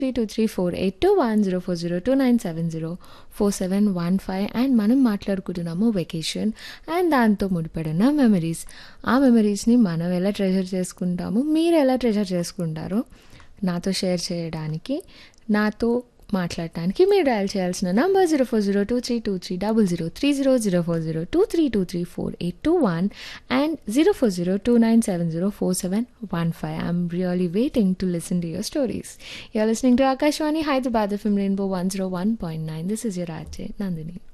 three two three four eight two one zero four zero two nine seven zero four seven one five and మనం మాట్లాడుకుంటున్నాము vacation and దాంతో ముడిపడిన memories ఆ మెమరీస్ని మనం ఎలా treasure చేసుకుంటాము మీరు ఎలా ట్రెజర్ చేసుకుంటారో నాతో షేర్ చేయడానికి నాతో మాట్లాడటానికి మీరు డయల్ చేయాల్సిన number zero four zero two three two three double zero three zero zero four zero two three two three four eight two one and zero four zero two nine seven zero four seven one five I'm really waiting to listen to your stories you're listening to Akashvani Hyderabad FM Rainbow one zero one point nine this is your RJ Nandini